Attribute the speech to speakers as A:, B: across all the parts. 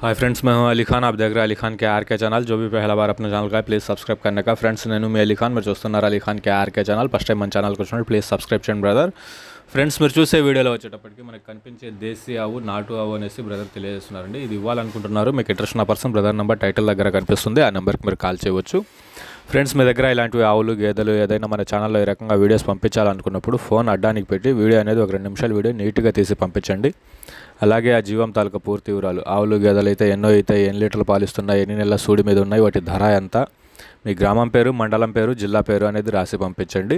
A: hi friends मैं हूं अली खान आप देख रहे हैं अली खान के आर के ఛానల్ जो भी पहला बार अपने ఛానల్ का है ప్లీజ్ సబ్స్క్రైబ్ करने का ఫ్రెండ్స్ నేను మీ అలీ ఖాన్ మీరు చూస్తున్నారు Ali Khan K RK channel first time మన ఛానల్కి వచ్చినప్పుడు ప్లీజ్ సబ్స్క్రైబ్ చేయండి బ్రదర్ ఫ్రెండ్స్ మీరు చూసే వీడియోలో వచ్చేటప్పటికి మనకి కనిపించే దేశీ ఆవు నాటు ఆవు అనేసి బ్రదర్ తెలియజేస్తున్నారండి ఇది ఇవ్వాలనుకుంటున్నారు మీకు ఇంట్రెస్ట్ ఉన్న పర్సన్ బ్రదర్ నెంబర్ టైటిల్ దగ్గర కనిపిస్తుంది ఆ నెంబర్కి మీరు కాల్ చేయవచ్చు ఫ్రెండ్స్ మీ దగ్గర ఇలాంటివి ఆవులు గేదెలు ఏదైనా మన ఛానల్లో ఈ రకంగా వీడియోస్ పంపించాలనుకున్నప్పుడు ఫోన్ అడ్డానికి పెట్టి వీడియో అనేది ఒక రెండు నిమిషాల వీడియో నీట్గా తీసి పంపించండి అలాగే ఆ జీవం తాలూకా పూర్తి వివరాలు ఆవులు గేదెలు అయితే ఎన్నో అయితే ఎన్ని లీటర్లు పాలిస్తున్నాయి ఎన్ని నెలల సూడి మీద ఉన్నాయి వాటి ధర ఎంత మీ గ్రామం పేరు మండలం పేరు జిల్లా పేరు అనేది రాసి పంపించండి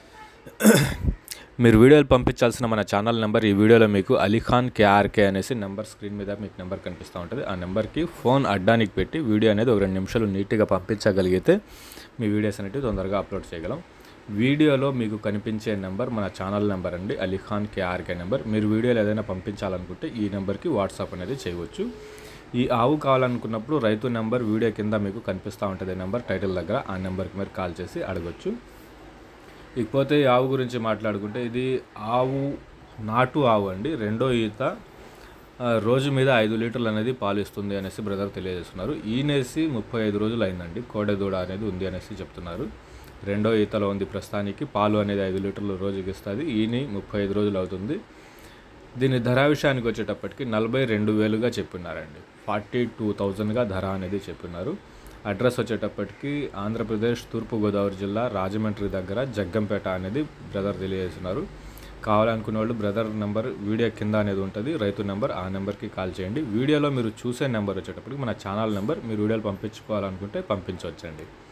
A: మీరు వీడియోలు పంపించాల్సిన మన ఛానల్ నెంబర్ ఈ వీడియోలో మీకు అలీఖాన్ కేఆర్కే అనేసి నెంబర్ స్క్రీన్ మీద మీకు నెంబర్ కనిపిస్తూ ఉంటుంది ఆ నెంబర్కి ఫోన్ అడ్డానికి పెట్టి వీడియో అనేది ఒక రెండు నిమిషాలు నీట్గా పంపించగలిగితే మీ వీడియోస్ అనేవి తొందరగా అప్లోడ్ చేయగలం వీడియోలో మీకు కనిపించే నెంబర్ మన ఛానల్ నెంబర్ అండి అలీఖాన్ కేఆర్కే నెంబర్ మీరు వీడియోలు ఏదైనా పంపించాలనుకుంటే ఈ నెంబర్కి వాట్సాప్ అనేది చేయవచ్చు ఈ ఆవు కావాలనుకున్నప్పుడు రైతు నెంబర్ వీడియో కింద మీకు కనిపిస్తూ ఉంటుంది నెంబర్ టైటిల్ దగ్గర ఆ నెంబర్కి మీరు కాల్ చేసి అడగొచ్చు ఇకపోతే ఈ ఆవు గురించి మాట్లాడుకుంటే ఇది ఆవు నాటు ఆవు అండి రెండో ఈత ఆ, రోజు మీద ఐదు లీటర్లు అనేది పాలు ఇస్తుంది అనేసి బ్రదర్ తెలియజేస్తున్నారు ఈనేసి ముప్పై ఐదు రోజులు అయిందండి కోడెదూడ అనేది ఉంది అనేసి చెప్తున్నారు రెండో ఈతలో ఉంది ప్రస్తుతానికి పాలు అనేది ఐదు లీటర్లు రోజుకి ఇస్తుంది ఈని ముప్పై ఐదు రోజులు అవుతుంది దీని ధర విషయానికి వచ్చేటప్పటికి నలభై రెండు వేలుగా చెప్పినారండి ఫార్టీ టూ థౌజండ్గా ధర అనేది చెప్పినారు అడ్రస్ వచ్చేటప్పటికి ఆంధ్రప్రదేశ్ తూర్పుగోదావరి జిల్లా రాజమండ్రి దగ్గర జగ్గంపేట అనేది బ్రదర్ తెలియజేస్తున్నారు కావాలనుకునే వాళ్ళు బ్రదర్ నెంబర్ వీడియో కింద అనేది ఉంటుంది రైతు నెంబర్ ఆ నెంబర్కి కాల్ చేయండి వీడియోలో మీరు చూసే నెంబర్ వచ్చేటప్పటికి మన ఛానల్ నెంబర్ మీరు వీడియోలు పంపించుకోవాలనుకుంటే పంపించవచ్చండి